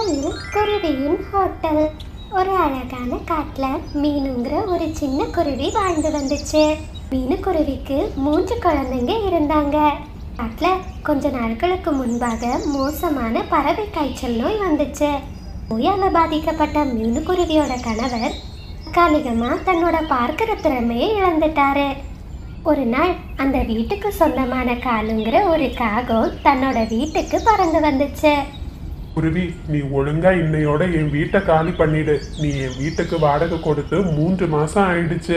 துபாயில் குருவியின் ஹோட்டல் ஒரு அழகான காட்டுல மீனுங்கிற ஒரு சின்ன குருவி வாழ்ந்து வந்துச்சு மீனு குருவிக்கு மூன்று குழந்தைங்க இருந்தாங்க காட்டுல கொஞ்ச நாட்களுக்கு முன்பாக மோசமான பறவை காய்ச்சல் நோய் வந்துச்சு நோயால பாதிக்கப்பட்ட மீனு குருவியோட கணவர் தற்காலிகமா தன்னோட பார்க்கிற திறமையை இழந்துட்டாரு ஒரு நாள் அந்த வீட்டுக்கு சொந்தமான காலுங்கிற ஒரு காகம் தன்னோட வீட்டுக்கு பறந்து வந்துச்சு குருவி நீ ஒழுங்கா இன்னையோட என் வீட்டை காலி பண்ணிடு நீ என் வீட்டுக்கு வாடகை கொடுத்து மூன்று மாசம் ஆயிடுச்சு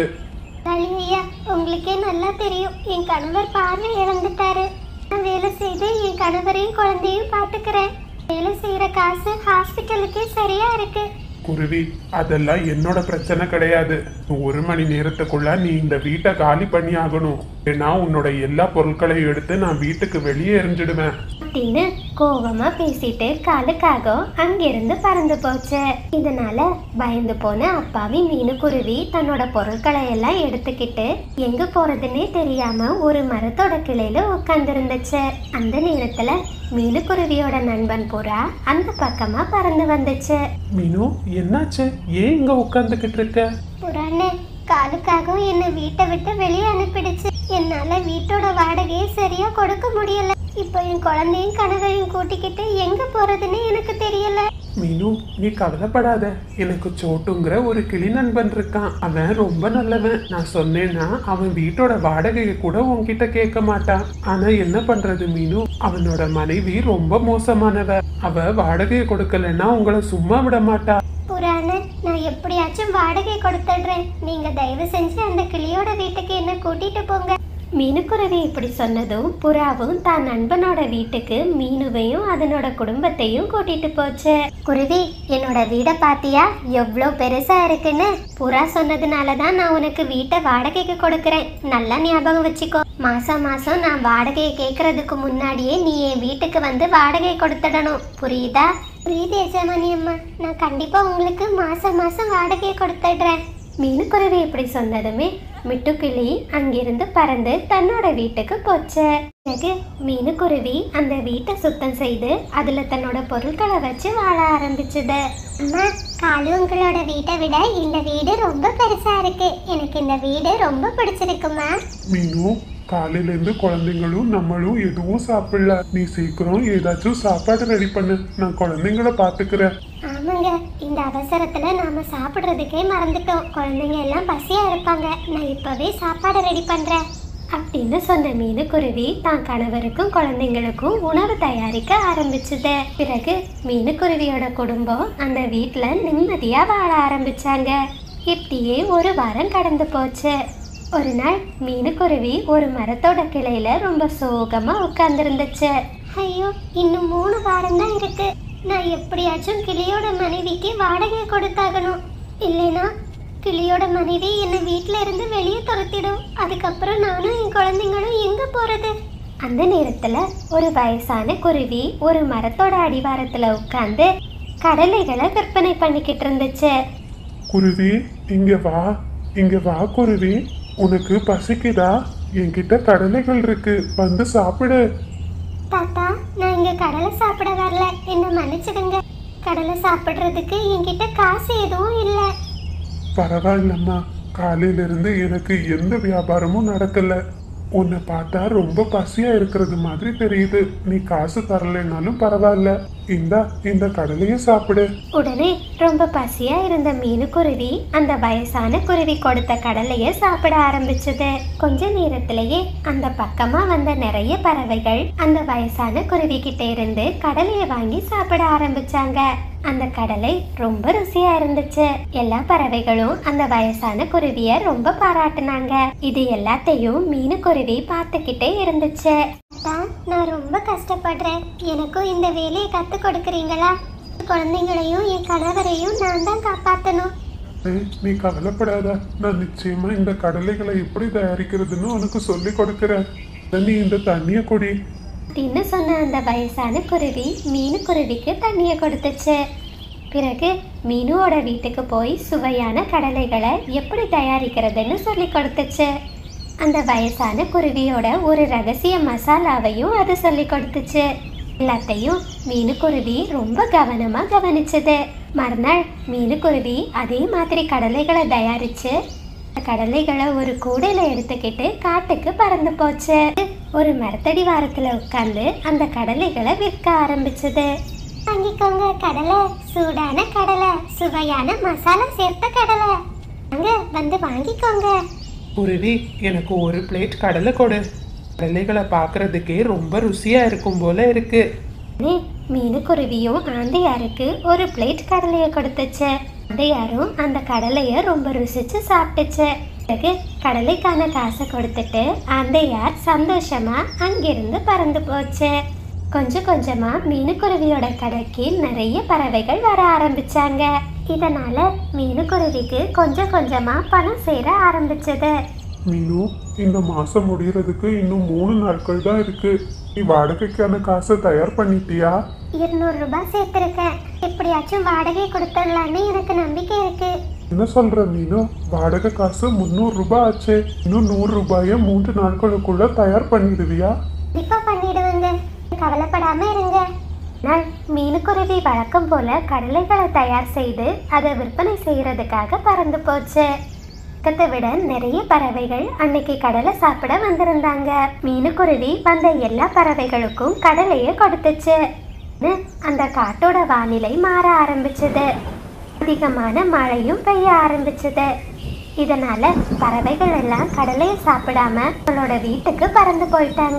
ஐயா உங்களுக்கே நல்லா தெரியும் என் கணவர் பார்வை இழந்துட்டாரு நான் வேலை செய்து என் கணவரையும் குழந்தையும் பார்த்துக்கிறேன் வேலை செய்யற காசு ஹாஸ்பிட்டலுக்கே சரியா இருக்கு குருவி அதெல்லாம் என்னோட பிரச்சனை கிடையாது ஒரு மணி நேரத்துக்குள்ள நீ இந்த வீட்டை காலி பண்ணி ஆகணும் ஏன்னா உன்னோட எல்லா பொருட்களையும் எடுத்து நான் வீட்டுக்கு வெளியே எரிஞ்சிடுவேன் அப்படின்னு கோவமா பேசிட்டு காலுக்காக அங்கிருந்து பறந்து போச்சு இதனால பயந்து போன அப்பாவி மீனுக்குருவி தன்னோட பொருட்களை எல்லாம் எடுத்துக்கிட்டு எங்க போறதுன்னே தெரியாம ஒரு மரத்தோட கிளையில உட்கார்ந்துருந்துச்சு அந்த நேரத்துல மீனுக்குருவியோட நண்பன் புறா அந்த பக்கமா பறந்து வந்துச்சு மீனு என்னாச்சு ஏன் இங்க உட்காந்துக்கிட்டு இருக்க புறானே காலுக்காக என்னை வீட்டை விட்டு வெளியே அனுப்பிடுச்சு என்னால வீட்டோட வாடகையை சரியா கொடுக்க முடியல இப்போ என் குழந்தையும் கணவரையும் கூட்டிக்கிட்டு எங்க போறதுன்னு எனக்கு தெரியல மீனு நீ கவலைப்படாத எனக்கு சோட்டுங்கிற ஒரு கிளி நண்பன் இருக்கான் அவன் ரொம்ப நல்லவன் நான் சொன்னேன்னா அவன் வீட்டோட வாடகையை கூட உன்கிட்ட கேட்க மாட்டான் ஆனா என்ன பண்றது மீனு அவனோட மனைவி ரொம்ப மோசமானவ அவ வாடகையை கொடுக்கலன்னா உங்களை சும்மா விட மாட்டா புறான நான் எப்படியாச்சும் வாடகை கொடுத்துடுறேன் நீங்க தயவு செஞ்சு அந்த கிளியோட வீட்டுக்கு என்ன கூட்டிட்டு போங்க மீனுக்குருவி இப்படி சொன்னதும் புறாவும் தான் நண்பனோட வீட்டுக்கு மீனுவையும் அதனோட குடும்பத்தையும் கூட்டிட்டு போச்சு குருவி என்னோட வீடை பாத்தியா எவ்வளோ பெருசா இருக்குன்னு புறா சொன்னதுனால தான் நான் உனக்கு வீட்டை வாடகைக்கு கொடுக்கறேன் நல்லா ஞாபகம் வச்சுக்கோ மாசம் மாசம் நான் வாடகையை கேட்கறதுக்கு முன்னாடியே நீ என் வீட்டுக்கு வந்து வாடகை கொடுத்துடணும் புரியுதா புரியுது எஜமானி அம்மா நான் கண்டிப்பா உங்களுக்கு மாசம் மாசம் வாடகையை கொடுத்துடுறேன் மீனுக்குருவி இப்படி சொன்னதுமே மிட்டுக்கிளி அங்கிருந்து பறந்து தன்னோட வீட்டுக்கு போச்சு பிறகு மீனுக்குருவி அந்த வீட்டை சுத்தம் செய்து அதுல தன்னோட பொருட்களை வச்சு வாழ ஆரம்பிச்சது அம்மா காலு உங்களோட வீட்டை விட இந்த வீடு ரொம்ப பெருசா இருக்கு எனக்கு இந்த வீடு ரொம்ப பிடிச்சிருக்குமா மீனு காலையில இருந்து குழந்தைங்களும் நம்மளும் எதுவும் சாப்பிடல நீ சீக்கிரம் ஏதாச்சும் சாப்பாடு ரெடி பண்ணு நான் குழந்தைங்கள பாத்துக்கிறேன் ஆமாங்க இந்த அவசரத்துல நாம சாப்பிடுறதுக்கே மறந்துட்டோம் குழந்தைங்க எல்லாம் பசியா இருப்பாங்க நான் இப்பவே சாப்பாடு ரெடி பண்றேன் அப்படின்னு சொன்ன மீனுக்குருவி தான் கணவருக்கும் குழந்தைங்களுக்கும் உணவு தயாரிக்க ஆரம்பிச்சது பிறகு மீனுக்குருவியோட குடும்பம் அந்த வீட்ல நிம்மதியா வாழ ஆரம்பிச்சாங்க இப்படியே ஒரு வாரம் கடந்து போச்சு ஒரு நாள் மீனுக்குருவி ஒரு மரத்தோட கிளையில ரொம்ப சோகமா உட்கார்ந்துருந்துச்சு ஐயோ இன்னும் மூணு வாரம் தான் இருக்கு நான் எப்படியாச்சும் கிளியோட மனைவிக்கு வாடகை கொடுத்தாகணும் இல்லைனா கிளியோட மனைவி என்னை வீட்ல இருந்து வெளியே துரத்திடும் அதுக்கப்புறம் நானும் என் குழந்தைங்களும் எங்க போறது அந்த நேரத்துல ஒரு வயசான குருவி ஒரு மரத்தோட அடிவாரத்துல உட்கார்ந்து கடலைகளை விற்பனை பண்ணிக்கிட்டு இருந்துச்சு குருவி இங்க வா இங்க வா குருவி உனக்கு பசிக்குதா என்கிட்ட கடலைகள் இருக்கு வந்து சாப்பிடு தாத்தா நான் இங்க கடலை சாப்பிட வரல என்ன மன்னிச்சிடுங்க கடலை சாப்பிடுறதுக்கு என்கிட்ட காசு எதுவும் இல்லை பரவாயில்லம்மா காலையில இருந்து எனக்கு எந்த வியாபாரமும் நடக்கல உன்னை பார்த்தா ரொம்ப பசியா இருக்கிறது மாதிரி தெரியுது நீ காசு தரலைன்னாலும் பரவாயில்ல இந்தா இந்த கடலையும் சாப்பிடு உடனே ரொம்ப பசியா இருந்த மீனுக்குருவி அந்த வயசான குருவி கொடுத்த கடலைய சாப்பிட ஆரம்பிச்சது கொஞ்ச நேரத்திலேயே அந்த பக்கமா வந்த நிறைய பறவைகள் அந்த வயசான குருவி கிட்ட இருந்து கடலைய வாங்கி சாப்பிட ஆரம்பிச்சாங்க அந்த கடலை ரொம்ப ருசியா இருந்துச்சு எல்லா பறவைகளும் அந்த வயசான குருவிய ரொம்ப பாராட்டுனாங்க இது எல்லாத்தையும் மீனுக்குருவி பார்த்துக்கிட்டே இருந்துச்சு நான் ரொம்ப கஷ்டப்படுறேன் எனக்கும் இந்த வேலையை கத்து கொடுக்குறீங்களா குழந்தைங்களையும் என் கணவரையும் நான் தான் காப்பாற்றணும் ஏய், நீ கவலைப்படாத நான் நிச்சயமா இந்த கடலைகளை எப்படி தயாரிக்கிறதுன்னு உனக்கு சொல்லி கொடுக்கிறேன் நீ இந்த தண்ணிய குடி அப்படின்னு சொன்ன அந்த வயசான குருவி மீனு குருவிக்கு தண்ணியை கொடுத்துச்சு பிறகு மீனுவோட வீட்டுக்கு போய் சுவையான கடலைகளை எப்படி தயாரிக்கிறதுன்னு சொல்லி கொடுத்துச்சு அந்த வயசான குருவியோட ஒரு ரகசிய மசாலாவையும் அது சொல்லி கொடுத்துச்சு எல்லாத்தையும் மீனுக்குருவி ரொம்ப கவனமா கவனிச்சது மறுநாள் மீனுக்குருவி அதே மாதிரி கடலைகளை தயாரிச்சு அந்த கடலைகளை ஒரு கூடையில எடுத்துக்கிட்டு காட்டுக்கு பறந்து போச்சு ஒரு மரத்தடி வாரத்துல உட்கார்ந்து அந்த கடலைகளை விற்க ஆரம்பிச்சது வாங்கிக்கோங்க கடலை சூடான கடலை சுவையான மசாலா சேர்த்த கடலை அங்க வந்து வாங்கிக்கோங்க குருவி எனக்கு ஒரு பிளேட் கடலை கொடு கடலைகளை பார்க்கறதுக்கே ரொம்ப ருசியா இருக்கும் போல இருக்கு உடனே மீனுக்குருவியும் ஆந்தையாருக்கு ஒரு பிளேட் கடலையை கொடுத்துச்சு ஆந்தையாரும் அந்த கடலையை ரொம்ப ருசிச்சு சாப்பிட்டுச்சு பிறகு கடலைக்கான காசை கொடுத்துட்டு ஆந்தையார் சந்தோஷமா அங்கிருந்து பறந்து போச்சு கொஞ்சம் கொஞ்சமா மீனுக்குருவியோட கடைக்கு நிறைய பறவைகள் வர ஆரம்பிச்சாங்க இதனால மீனுக்குருவிக்கு கொஞ்சம் கொஞ்சமா பணம் சேர ஆரம்பிச்சது மீனு இந்த மாசம் முடியறதுக்கு இன்னும் மூணு நாட்கள் தான் இருக்கு நீ வாடகைக்கான காசை தயார் பண்ணிட்டியா இருநூறு ரூபாய் சேர்த்திருக்கேன் எப்படியாச்சும் வாடகை கொடுத்துடலான்னு எனக்கு நம்பிக்கை இருக்கு என்ன சொல்ற மீனு வாடகை காசு முந்நூறு ரூபாய் ஆச்சு இன்னும் நூறு ரூபாய மூன்று நாட்களுக்குள்ள தயார் பண்ணிடுவியா கண்டிப்பா பண்ணிடுவேங்க கவலைப்படாம இருங்க நான் மீனுக்குருவி வழக்கம் போல கடலைகளை தயார் செய்து அதை விற்பனை செய்யறதுக்காக பறந்து போச்சு பக்கத்தை விட நிறைய பறவைகள் அன்னைக்கு கடலை சாப்பிட வந்திருந்தாங்க மீனுக்குருவி வந்த எல்லா பறவைகளுக்கும் கடலையை கொடுத்துச்சு அந்த காட்டோட வானிலை மாற ஆரம்பிச்சது அதிகமான மழையும் பெய்ய ஆரம்பிச்சது இதனால பறவைகள் எல்லாம் கடலையை சாப்பிடாம அவங்களோட வீட்டுக்கு பறந்து போயிட்டாங்க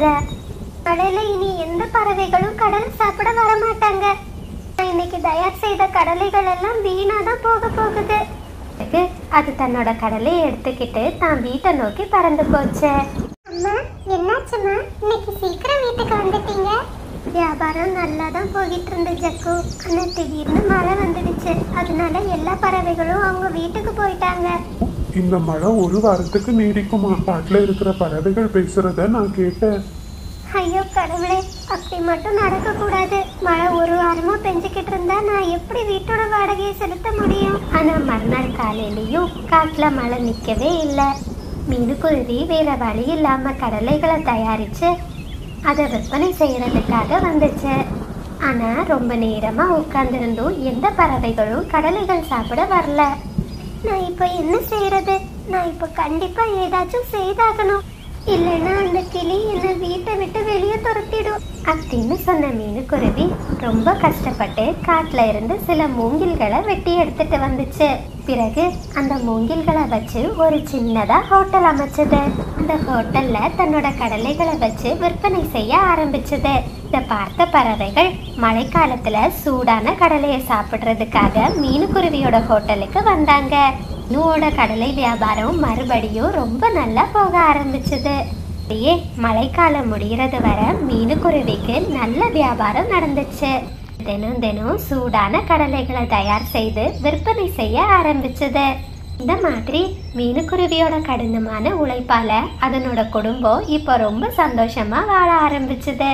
கடலை இனி எந்த பறவைகளும் கடலை சாப்பிட வர மாட்டாங்க நான் இன்னைக்கு தயார் செய்த கடலைகள் எல்லாம் வீணா தான் போக போகுது பிறகு அது தன்னோட கடலையை எடுத்துக்கிட்டு தான் வீட்டை நோக்கி பறந்து போச்சு அம்மா என்னாச்சுமா இன்னைக்கு சீக்கிரம் வீட்டுக்கு வந்துட்டீங்க வியாபாரம் நல்லா தான் போகிட்டு இருந்து ஜக்கு ஆனா திடீர்னு மழை வந்துடுச்சு அதனால எல்லா பறவைகளும் அவங்க வீட்டுக்கு போயிட்டாங்க இந்த மழை ஒரு வாரத்துக்கு நீடிக்குமா காட்டுல இருக்கிற பறவைகள் பேசுறத நான் கேட்டேன் ஐயோ கடவுளே அப்படி மட்டும் நடக்க கூடாது மழை ஒரு வாரமா பெஞ்சுக்கிட்டு இருந்தா நான் எப்படி வீட்டோட வாடகையை செலுத்த முடியும் ஆனா மறுநாள் காலையிலயும் காட்டுல மழை நிக்கவே இல்லை மீனுக்குருவி வேற வழி இல்லாம கடலைகளை தயாரிச்சு அதை விற்பனை செய்யறதுக்காக வந்துச்சு ஆனா ரொம்ப நேரமா உட்கார்ந்திருந்தும் எந்த பறவைகளும் கடலைகள் சாப்பிட வரல நான் இப்போ என்ன செய்யறது நான் இப்போ கண்டிப்பா ஏதாச்சும் செய்தாகணும் இல்லைன்னா அந்த கிளி என்னை வீட்டை விட்டு வெளியே துரத்திடும் அப்படின்னு சொன்ன மீனுக்குருவி ரொம்ப கஷ்டப்பட்டு காட்டுல இருந்து சில மூங்கில்களை வெட்டி எடுத்துட்டு வந்துச்சு பிறகு அந்த மூங்கில்களை வச்சு ஒரு சின்னதா ஹோட்டல் அமைச்சது அந்த ஹோட்டல்ல தன்னோட கடலைகளை வச்சு விற்பனை செய்ய ஆரம்பிச்சது இதை பார்த்த பறவைகள் மழைக்காலத்துல சூடான கடலையை சாப்பிடுறதுக்காக மீனுக்குருவியோட ஹோட்டலுக்கு வந்தாங்க மீனுவோட கடலை வியாபாரம் மறுபடியும் ரொம்ப நல்லா போக ஆரம்பிச்சது அப்படியே மழைக்காலம் முடிகிறது வர மீனுக்குருவிக்கு நல்ல வியாபாரம் நடந்துச்சு தினம் தினம் சூடான கடலைகளை தயார் செய்து விற்பனை செய்ய ஆரம்பிச்சது இந்த மாதிரி மீனுக்குருவியோட கடினமான உழைப்பால அதனோட குடும்பம் இப்போ ரொம்ப சந்தோஷமா வாழ ஆரம்பிச்சது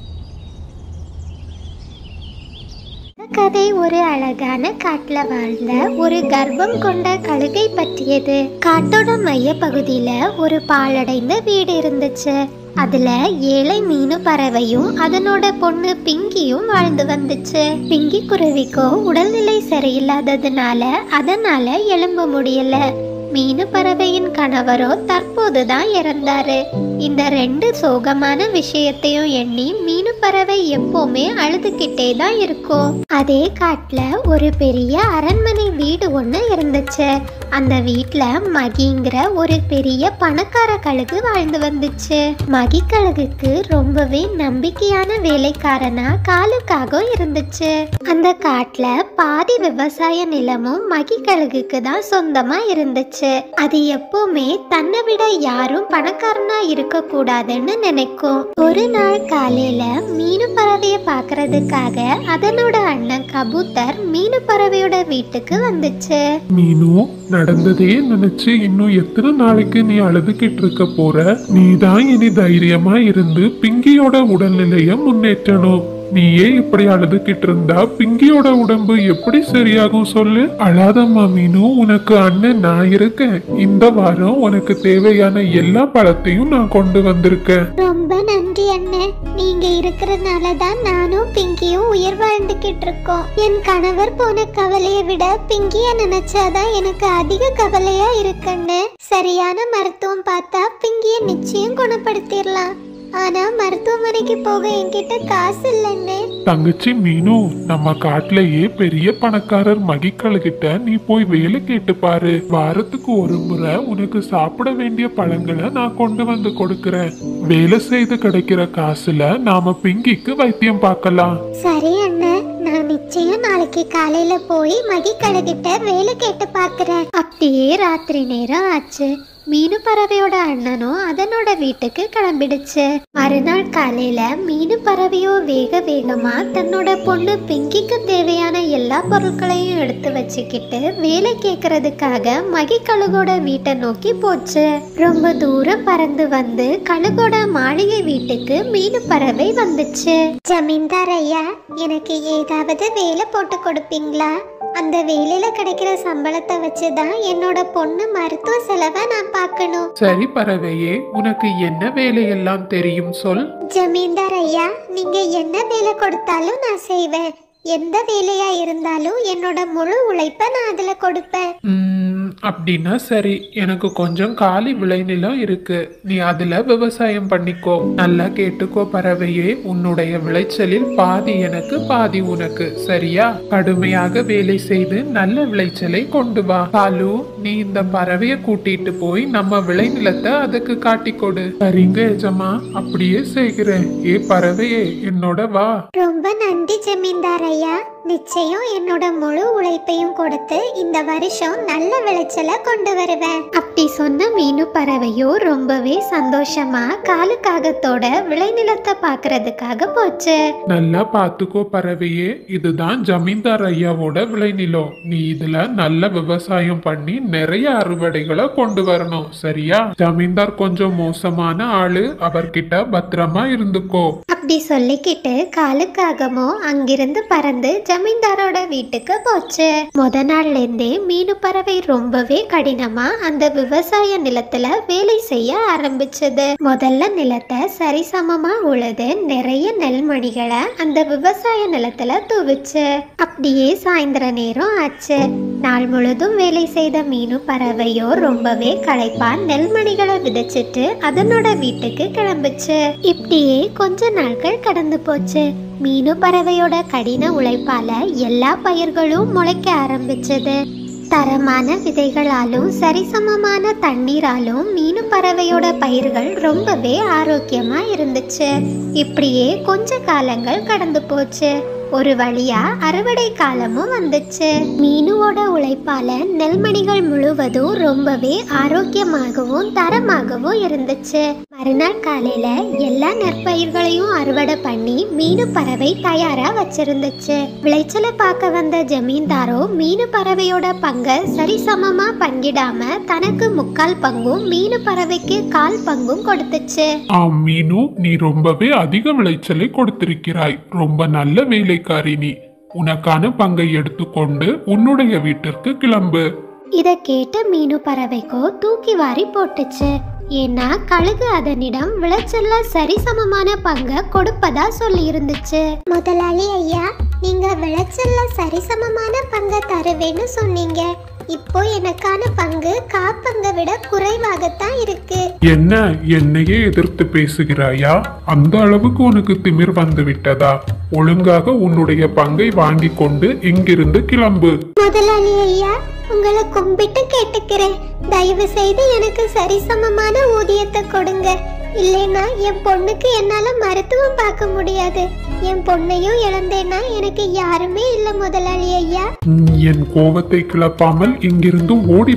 கதை ஒரு அழகான காட்டுல வாழ்ந்த ஒரு கர்ப்பம் கொண்ட கழுகை பற்றியது காட்டோட மைய பகுதியில ஒரு பாழடைந்த வீடு இருந்துச்சு அதுல ஏழை மீனு பறவையும் அதனோட பொண்ணு பிங்கியும் வாழ்ந்து வந்துச்சு பிங்கி குருவிக்கோ உடல்நிலை சரியில்லாததுனால அதனால எழும்ப முடியல மீனு பறவையின் கணவரோ தற்போதுதான் இறந்தாரு இந்த ரெண்டு சோகமான விஷயத்தையும் எண்ணி மீனு பறவை எப்பவுமே அழுதுகிட்டே தான் இருக்கும் அதே காட்டுல ஒரு பெரிய அரண்மனை வீடு ஒன்று இருந்துச்சு அந்த வீட்ல மகிங்கிற ஒரு பெரிய பணக்கார கழுகு வாழ்ந்து வந்துச்சு மகி கழுகுக்கு ரொம்பவே நம்பிக்கையான வேலைக்காரனா காலுக்காக இருந்துச்சு அந்த காட்டுல பாதி விவசாய நிலமும் மகி கழுகுக்கு தான் சொந்தமா இருந்துச்சு அது எப்பவுமே தன்னை விட யாரும் பணக்காரனா இருக்க கூடாதுன்னு நினைக்கும் ஒரு நாள் காலையில மீனு பறவைய பாக்குறதுக்காக அதனோட அண்ணன் கபூத்தர் மீனு பறவையோட வீட்டுக்கு வந்துச்சு மீனு நடந்ததே நினைச்சு இன்னும் எத்தனை நாளைக்கு நீ அழுதுகிட்டு இருக்க போற நீ தான் இனி தைரியமா இருந்து பிங்கியோட உடல்நிலைய முன்னேற்றணும் நீயே இப்படி அழுதுகிட்டு இருந்தா பிங்கியோட உடம்பு எப்படி சரியாகும் சொல்லு அழாதம்மா மீனு உனக்கு அண்ணன் நான் இருக்கேன் இந்த வாரம் உனக்கு தேவையான எல்லா பழத்தையும் நான் கொண்டு வந்திருக்கேன் ரொம்ப நன்றி அண்ணன் நீங்க இருக்கிறதுனால தான் நானும் பிங்கியும் உயிர் வாழ்ந்துகிட்டு இருக்கோம் என் கணவர் போன கவலையை விட பிங்கிய நினைச்சாதான் எனக்கு அதிக கவலையா இருக்குன்னு சரியான மருத்துவம் பார்த்தா பிங்கிய நிச்சயம் குணப்படுத்திடலாம் ஆனா மருத்துவமனைக்கு போக என்கிட்ட காசு இல்லைன்னு தங்கச்சி மீனு நம்ம காட்டுலயே பெரிய பணக்காரர் மகிக்கழுகிட்ட நீ போய் வேலை கேட்டு பாரு வாரத்துக்கு ஒரு முறை உனக்கு சாப்பிட வேண்டிய பழங்களை நான் கொண்டு வந்து கொடுக்கறேன் வேலை செய்து கிடைக்கிற காசுல நாம பிங்கிக்கு வைத்தியம் பார்க்கலாம் சரி அண்ணன் நான் நிச்சயம் நாளைக்கு காலையில போய் மகிக்கடகிட்ட வேலை கேட்டு பார்க்கறேன் அப்படியே ராத்திரி நேரம் ஆச்சு மீனு பறவையோட அண்ணனும் அதனோட வீட்டுக்கு கிளம்பிடுச்சு மறுநாள் காலையில மீனு பறவையோ வேக வேகமா தன்னோட பொண்ணு பிங்கிக்கு தேவையான எல்லா பொருட்களையும் எடுத்து வச்சுக்கிட்டு வேலை கேட்கறதுக்காக மகி கழுகோட வீட்டை நோக்கி போச்சு ரொம்ப தூரம் பறந்து வந்து கழுகோட மாளிகை வீட்டுக்கு மீனு பறவை வந்துச்சு ஜமீன்தார் ஐயா எனக்கு ஏதாவது வேலை போட்டு கொடுப்பீங்களா அந்த வேலையில கிடைக்கிற சம்பளத்தை வச்சுதான் என்னோட பொண்ணு மருத்துவ செலவை நான் பார்க்கணும் சரி பறவையே உனக்கு என்ன வேலையெல்லாம் தெரியும் சொல் ஜமீன்தார் ஐயா நீங்க என்ன வேலை கொடுத்தாலும் நான் செய்வேன் எந்த வேலையா இருந்தாலும் என்னோட முழு உழைப்பை நான் அதுல கொடுப்பேன் ம், அப்படின்னா சரி எனக்கு கொஞ்சம் காலி விளைநிலம் இருக்கு நீ அதுல விவசாயம் பண்ணிக்கோ நல்லா கேட்டுக்கோ பறவையே உன்னுடைய விளைச்சலில் பாதி எனக்கு பாதி உனக்கு சரியா கடுமையாக வேலை செய்து நல்ல விளைச்சலை கொண்டு வா காலு நீ இந்த பறவைய கூட்டிட்டு போய் நம்ம விளைநிலத்தை அதுக்கு காட்டி கொடு சரிங்க எஜமா அப்படியே செய்கிறேன் ஏ பறவையே என்னோட வா ரொம்ப நன்றி ஜமீன்தார் ஐயா நிச்சயம் என்னோட முழு உழைப்பையும் கொடுத்து இந்த வருஷம் நல்ல விளைச்சலை கொண்டு வருவேன் அப்படி சொன்ன மீனு பறவையோ ரொம்பவே சந்தோஷமா காலுக்காகத்தோட விளைநிலத்தை பார்க்கறதுக்காக போச்சு நல்லா பாத்துக்கோ பறவையே இதுதான் ஜமீன்தார் ஐயாவோட விளைநிலம் நீ இதுல நல்ல விவசாயம் பண்ணி நிறைய அறுவடைகளை கொண்டு வரணும் சரியா ஜமீன்தார் கொஞ்சம் மோசமான ஆளு அவர்கிட்ட பத்திரமா இருந்துக்கோ அப்படி சொல்லிக்கிட்டு காலுக்காகமோ அங்கிருந்து பறந்து ஜமீன்தாரோட வீட்டுக்கு போச்சு முத நாள்ல இருந்தே மீனு பறவை ரொம்பவே கடினமா அந்த விவசாய நிலத்துல வேலை செய்ய ஆரம்பிச்சது முதல்ல நிலத்தை சரிசமமா உழுது நிறைய நெல்மணிகளை அந்த விவசாய நிலத்துல தூவிச்சு அப்படியே சாயந்தர நேரம் ஆச்சு நாள் முழுதும் வேலை செய்த மீனு பறவையோ ரொம்பவே களைப்பா நெல்மணிகளை விதைச்சிட்டு அதனோட வீட்டுக்கு கிளம்புச்சு இப்படியே கொஞ்ச நாட்கள் கடந்து போச்சு மீனு பறவையோட கடின உழைப்பால எல்லா பயிர்களும் முளைக்க ஆரம்பிச்சது தரமான விதைகளாலும் சரிசமமான தண்ணீராலும் மீனு பறவையோட பயிர்கள் ரொம்பவே ஆரோக்கியமா இருந்துச்சு இப்படியே கொஞ்ச காலங்கள் கடந்து போச்சு ஒரு வழியா அறுவடை காலமும் வந்துச்சு மீனுவோட உழைப்பால நெல்மணிகள் முழுவதும் ரொம்பவே ஆரோக்கியமாகவும் தரமாகவும் இருந்துச்சு மறுநாள் காலையில எல்லா நெற்பயிர்களையும் அறுவடை பண்ணி மீனு பறவை தயாரா வச்சிருந்துச்சு விளைச்சலை பார்க்க வந்த ஜமீன்தாரோ மீனு பறவையோட பங்கை சரிசமமா பங்கிடாம தனக்கு முக்கால் பங்கும் மீனு பறவைக்கு கால் பங்கும் கொடுத்துச்சு ஆம் மீனு நீ ரொம்பவே அதிக விளைச்சலை கொடுத்திருக்கிறாய் ரொம்ப நல்ல வேலைக்காரி நீ உனக்கான பங்கை எடுத்துக்கொண்டு உன்னுடைய வீட்டிற்கு கிளம்பு இத கேட்ட மீனு பறவைக்கோ தூக்கி வாரி போட்டுச்சு ஏன்னா கழுகு அதனிடம் விளைச்சல்ல சரிசமமான பங்க கொடுப்பதா சொல்லி இருந்துச்சு முதலாளி ஐயா நீங்க விளைச்சல்ல சரிசமமான பங்க தருவேன்னு சொன்னீங்க இப்போ எனக்கான பங்கு காப்பங்கை விட குறைவாகத்தான் இருக்கு என்ன என்னையே எதிர்த்து பேசுகிறாயா அந்த அளவுக்கு உனக்கு திமிர் வந்து விட்டதா ஒழுங்காக உன்னுடைய பங்கை வாங்கி கொண்டு இங்கிருந்து கிளம்பு முதலாளி ஐயா உங்களை கும்பிட்டு கேட்டுக்கிறேன் தயவு செய்து எனக்கு சரிசமமான ஊதியத்தை கொடுங்க இல்லைன்னா என் பொண்ணுக்கு என்னால மருத்துவம் பார்க்க முடியாது என் பொண்ணையும் இழந்தேன்னா எனக்கு யாருமே இல்ல முதலாளி ஐயா ம், என் கோபத்தை கிளப்பாமல் இங்கிருந்து ஓடிவிடு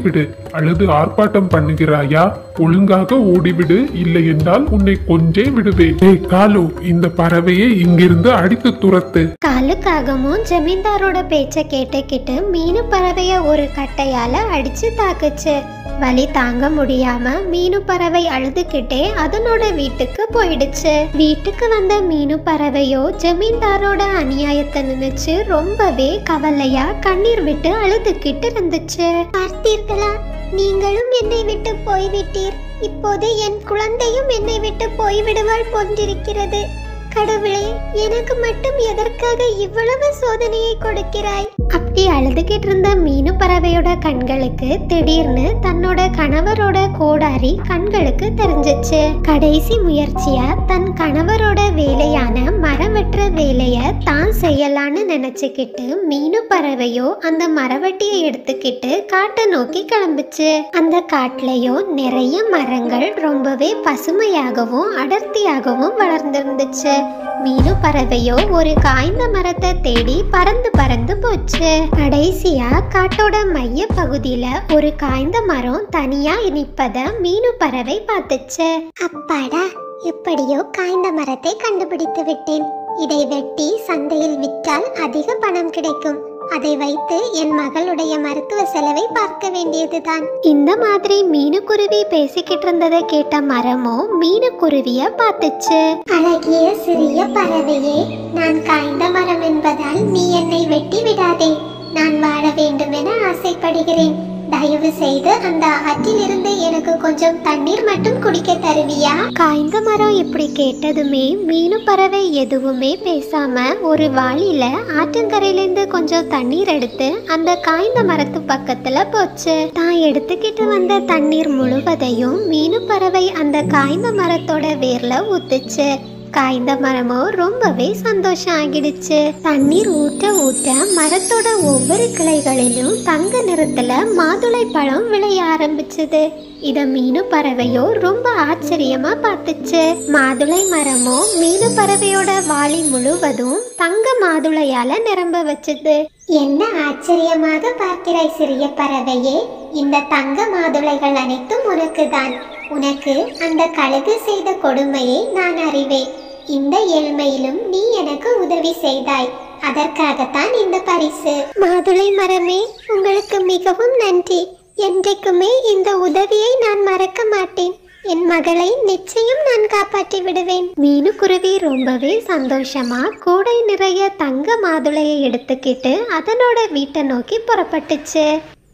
அழுது ஆர்ப்பாட்டம் பண்ணுகிறாயா ஒழுங்காக ஓடிவிடு இல்லை என்றால் உன்னை கொஞ்சே விடுவேன் ஏய் காலு இந்த பறவையை இங்கிருந்து அடித்து துரத்து காலுக்காகவும் ஜமீன்தாரோட பேச்ச கேட்டுக்கிட்டு மீனு பறவைய ஒரு கட்டையால அடிச்சு தாக்குச்சு வலி தாங்க முடியாம மீனு பறவை அழுதுகிட்டே அதனோட வீட்டுக்கு போயிடுச்சு வீட்டுக்கு வந்த மீனு பறவையோ ஜமீன்தாரோட அநியாயத்தை நினைச்சு ரொம்பவே கவலையா கண்ணீர் விட்டு அழுதுகிட்டு இருந்துச்சு பார்த்தீர்களா நீங்களும் என்னை விட்டு போய்விட்டீர் இப்போது என் குழந்தையும் என்னை விட்டு போய்விடுவாள் போன்றிருக்கிறது கடவுளே எனக்கு மட்டும் எதற்காக இவ்வளவு சோதனையை கொடுக்கிறாய் அப்படி அழுதுகிட்டு இருந்த மீனு பறவையோட கண்களுக்கு திடீர்னு தன்னோட கணவரோட கோடாரி கண்களுக்கு தெரிஞ்சிச்சு கடைசி முயற்சியா தன் கணவரோட வேலையான மரம் வெட்டுற வேலைய தான் செய்யலான்னு நினைச்சுக்கிட்டு மீனு பறவையோ அந்த மரவட்டியை எடுத்துக்கிட்டு காட்டை நோக்கி கிளம்புச்சு அந்த காட்டுலயோ நிறைய மரங்கள் ரொம்பவே பசுமையாகவும் அடர்த்தியாகவும் வளர்ந்திருந்துச்சு மீனு பறவையோ ஒரு காய்ந்த மரத்தை தேடி பறந்து பறந்து போச்சு கடைசியா காட்டோட மைய பகுதியில ஒரு காய்ந்த மரம் தனியா நிப்பத மீனு பறவை பார்த்துச்சு அப்பாடா எப்படியோ காய்ந்த மரத்தை கண்டுபிடித்து விட்டேன் இதை வெட்டி சந்தையில் விற்றால் அதிக பணம் கிடைக்கும் அதை வைத்து என் மகளுடைய மருத்துவ செலவை பார்க்க வேண்டியதுதான் இந்த மாதிரி மீனுக்குருவி பேசிக்கிட்டு இருந்ததை கேட்ட மரமோ மீனுக்குருவிய பார்த்துச்சு அழகிய சிறிய பறவையே நான் காய்ந்த மரம் என்பதால் நீ என்னை வெட்டி விடாதே நான் வாழ வேண்டும் என ஆசைப்படுகிறேன் தயவு செய்து அந்த ஆற்றிலிருந்து எனக்கு கொஞ்சம் தண்ணீர் மட்டும் குடிக்க தருவியா காய்ந்த மரம் இப்படி கேட்டதுமே மீனு பறவை எதுவுமே பேசாம ஒரு வாளியில ஆற்றங்கரையிலேருந்து கொஞ்சம் தண்ணீர் எடுத்து அந்த காய்ந்த மரத்து பக்கத்துல போச்சு தான் எடுத்துக்கிட்டு வந்த தண்ணீர் முழுவதையும் மீனு பறவை அந்த காய்ந்த மரத்தோட வேர்ல ஊத்துச்சு காய்ந்த மரமோ ரொம்பவே சந்தோஷம் ஆகிடுச்சு தண்ணீர் ஊற்ற ஊற்ற மரத்தோட ஒவ்வொரு கிளைகளிலும் தங்க நிறத்துல மாதுளை பழம் விளைய ஆரம்பிச்சது இத மீனு பறவையோ ரொம்ப ஆச்சரியமா பார்த்துச்சு மாதுளை மரமோ மீனு பறவையோட வாளி முழுவதும் தங்க மாதுளையால நிரம்ப வச்சது என்ன ஆச்சரியமாக பார்க்கிறாய் சிறிய பறவையே இந்த தங்க மாதுளைகள் அனைத்தும் உனக்குதான் உனக்கு அந்த கழுகு செய்த கொடுமையை நான் அறிவேன் இந்த ஏழ்மையிலும் நீ எனக்கு உதவி செய்தாய் அதற்காகத்தான் இந்த பரிசு மாதுளை மரமே உங்களுக்கு மிகவும் நன்றி என்றைக்குமே இந்த உதவியை நான் மறக்க மாட்டேன் என் மகளை நிச்சயம் நான் காப்பாற்றி விடுவேன் மீனுக்குருவி ரொம்பவே சந்தோஷமா கூடை நிறைய தங்க மாதுளையை எடுத்துக்கிட்டு அதனோட வீட்டை நோக்கி புறப்பட்டுச்சு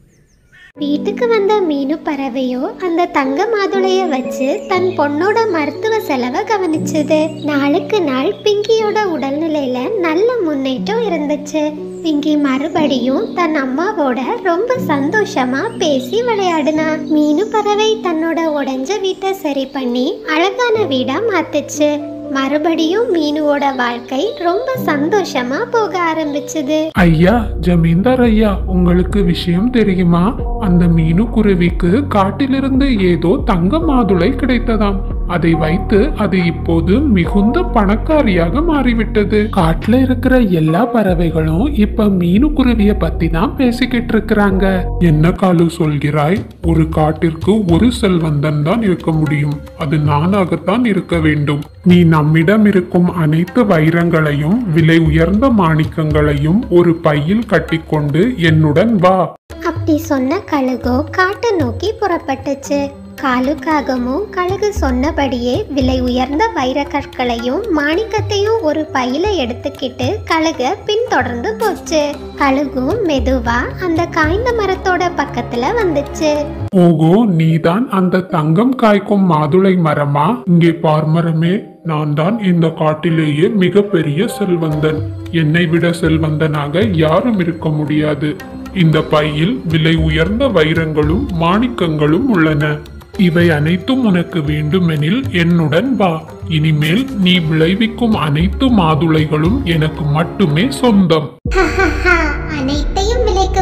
வீட்டுக்கு வந்த மீனு பறவையோ அந்த தங்க மாதுளைய வச்சு தன் பொண்ணோட மருத்துவ செலவை கவனிச்சது நாளுக்கு நாள் பிங்கியோட உடல்நிலையில நல்ல முன்னேற்றம் இருந்துச்சு பிங்கி மறுபடியும் தன் அம்மாவோட ரொம்ப சந்தோஷமா பேசி விளையாடுனா மீனு பறவை தன்னோட உடைஞ்ச வீட்டை சரி பண்ணி அழகான வீடா மாத்துச்சு மறுபடியும் மீனுவோட வாழ்க்கை ரொம்ப சந்தோஷமா போக ஆரம்பிச்சது ஐயா ஜமீன்தார் ஐயா உங்களுக்கு விஷயம் தெரியுமா அந்த மீனு குருவிக்கு காட்டிலிருந்து ஏதோ தங்க மாதுளை கிடைத்ததாம் அதை வைத்து அது இப்போது மிகுந்த பணக்காரியாக மாறிவிட்டது காட்டுல இருக்கிற எல்லா பறவைகளும் இப்ப மீனு குருவிய பத்தி தான் பேசிக்கிட்டு இருக்கிறாங்க என்ன காலு சொல்கிறாய் ஒரு காட்டிற்கு ஒரு செல்வந்தன் தான் இருக்க முடியும் அது நானாகத்தான் இருக்க வேண்டும் நீ நம்மிடம் இருக்கும் அனைத்து வைரங்களையும் விலை உயர்ந்த மாணிக்கங்களையும் ஒரு பையில் கட்டிக்கொண்டு என்னுடன் வா அப்படி சொன்ன கழுகோ காட்டை நோக்கி புறப்பட்டுச்சு காலுக்காகவும் கழுகு சொன்னபடியே விலை உயர்ந்த வைரக்கற்களையும் மாணிக்கத்தையும் ஒரு பையில எடுத்துக்கிட்டு கழுக பின்தொடர்ந்து போச்சு கழுகும் மெதுவா அந்த காய்ந்த மரத்தோட பக்கத்துல வந்துச்சு ஓகோ நீதான் அந்த தங்கம் காய்க்கும் மாதுளை மரமா இங்கே பார்மரமே நான் தான் இந்த காட்டிலேயே மிகப்பெரிய செல்வந்தன் என்னை விட செல்வந்தனாக யாரும் இருக்க முடியாது இந்த பையில் விலை உயர்ந்த வைரங்களும் மாணிக்கங்களும் உள்ளன இவை அனைத்தும் உனக்கு வேண்டுமெனில் என்னுடன் வா இனிமேல் நீ விளைவிக்கும் அனைத்து மாதுளைகளும் எனக்கு மட்டுமே சொந்தம் அனைத்தையும் விலைக்கு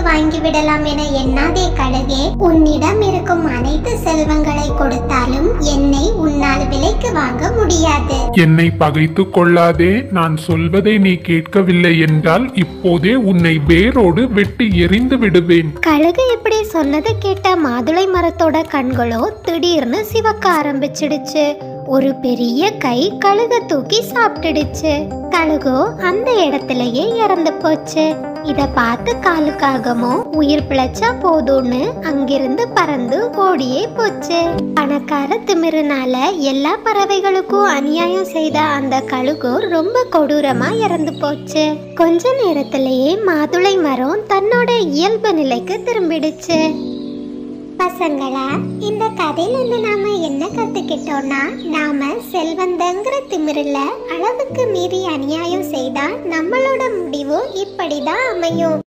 வாங்கி விடலாம் என எண்ணாதே கழுகே உன்னிடம் இருக்கும் அனைத்து செல்வங்களை கொடுத்தாலும் என்னை உன்னால் விலைக்கு வாங்க முடியாது என்னை பகைத்துக் கொள்ளாதே நான் சொல்வதை நீ கேட்கவில்லை என்றால் இப்போதே உன்னை வேரோடு வெட்டி எறிந்து விடுவேன் கழுகு இப்படி சொன்னதை கேட்ட மாதுளை மரத்தோட கண்களோ திடீர்னு சிவக்க ஆரம்பிச்சிடுச்சு ஒரு பெரிய கை கழுக தூக்கி சாப்பிட்டுடுச்சு கழுகோ அந்த இடத்துலயே இறந்து போச்சு இத பார்த்து காலுக்காகமோ உயிர் பிழைச்சா போதும்னு அங்கிருந்து பறந்து ஓடியே போச்சு பணக்கார திமிருனால எல்லா பறவைகளுக்கும் அநியாயம் செய்த அந்த கழுகோ ரொம்ப கொடூரமா இறந்து போச்சு கொஞ்ச நேரத்திலேயே மாதுளை மரம் தன்னோட இயல்பு நிலைக்கு திரும்பிடுச்சு பசங்களா இந்த கதையில இருந்து நாம என்ன கத்துக்கிட்டோம்னா நாம செல்வந்தங்கிற திமிருல அளவுக்கு மீறி அநியாயம் செய்தா நம்மளோட முடிவு இப்படிதான் அமையும்